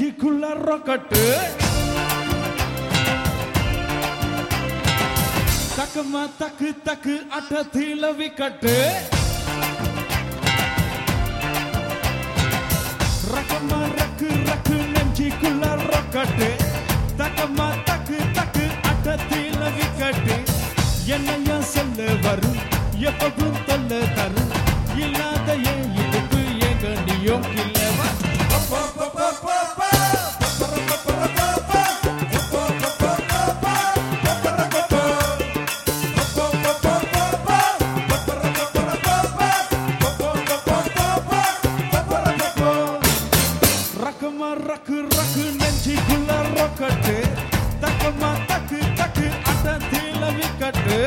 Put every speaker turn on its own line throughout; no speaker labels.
நெஞ்சுக்குள்ள ரொக்கட்டு தக்கமா தக்கு தக்கு அட்டத்தில விக்கட்டு ரக்கமா ரக்கு ரக்கு நெஞ்சுக்குள்ள ரொக்கட்டு தக்கமா தக்கு தக்கு அட்டத்தில விக்கட்டு என்னையா சொல்ல வரும் எப்பவும் தொல்ல தரும் இல்லாத ஏன் இதுக்கு எங்க நீயும் இல்லவா ரக்கமா ரக்கு ரக்கு நெஞ்சுக்குள்ள ரொக்கட்டு தக்கமா தக்கு தக்கு அட்டத்தில விக்கட்டு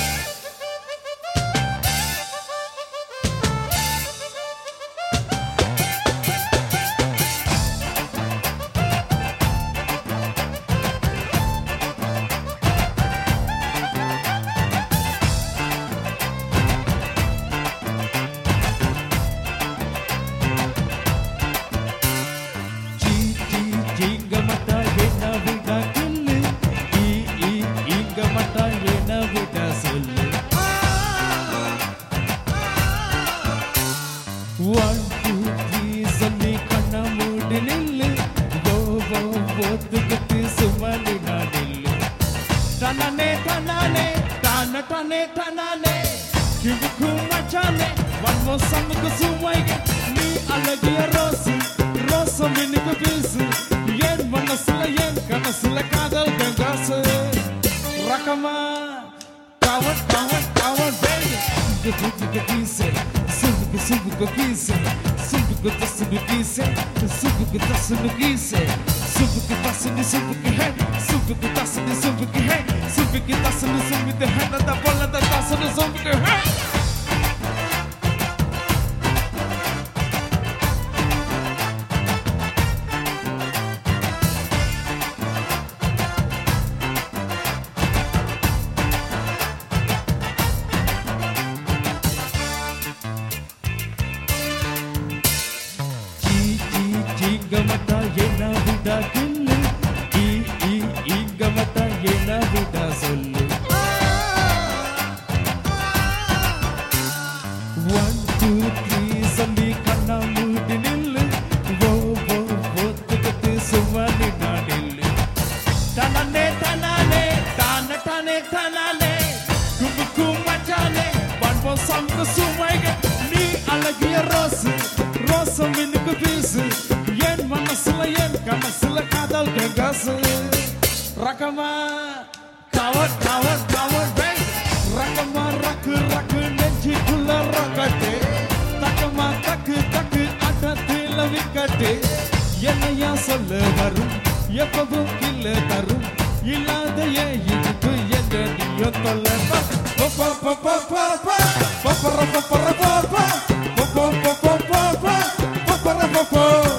ஜி ஜி ஜிங்க மட்டா என்ன விட கில்லு ஈ ஈ இங்க மட்டா என்ன விட சொல்லு ஒன் டூ த்ரீ சொல்லி கண்ண மூடி நில்லு ஓ ஓ ஓத்துக்கிட்டு சுமந்து நான் நில்லு டனனே டனனே டன டனே டனனே கிவுக்கு மச்சானே ஒன் மோர் சம்முக்கு சுமைங்க நீ அழகிய ரோசு ரோசம் எனக்கு பேசு என் மனசுல என் கனசுல காதல் கங்காசு ரகமா கவன் கவன் கவன் பேபி சுபுக்கு கீசே சுபுக்கு சுபுக்கு கீசே சுபுக்கு தசுக்கு கீசே சுபுக்கு தசுக்கு கீசே சுபுக்கு தசுக்கு சுபுக்கு ஹே சுபுக்கு தசுக்கு சுபுக்கு ஹே சுபுக்கு தசுக்கு சுபுக்கு ஹே நத போல த தசுக்கு சுபுக்கு ஹே ஜி ஜி ஜிங்க மட்டா என்ன விடா கில்லு ஈ ஈ இங்க மட்டா என்ன விடா சொல்லு ஒன் டூ த்ரீ சொல்லி கண்ணா மூடி நில்லு ஓ ஓ ஒத்துக்கிட்டு சும்மா நின்னா நில்லு தனனே தனனே தான தானே தனனே குமுக்கு மச்சானே பண்போ சங்க சுமைக நீ அழகிய ரோசு ரோசம் எனக்கு பேசு என் மனசுல என் கனசுல காதல் கங்காசு ரகமா கவர் கவர் கவர் பே ரகமா ரக்கு ரக்கு நெஞ்சுக்குள்ள ரக்கட்டு தக்கமா தக்கு தக்கு அட்டத்தில விக்கட்டு என்னையா சொல்ல வரும் எப்பவும் இல்ல தரும் இல்லாத ஏன் இதுக்கு எங்க நீயோ தொல்ல பப்பர பப்பர பப்பர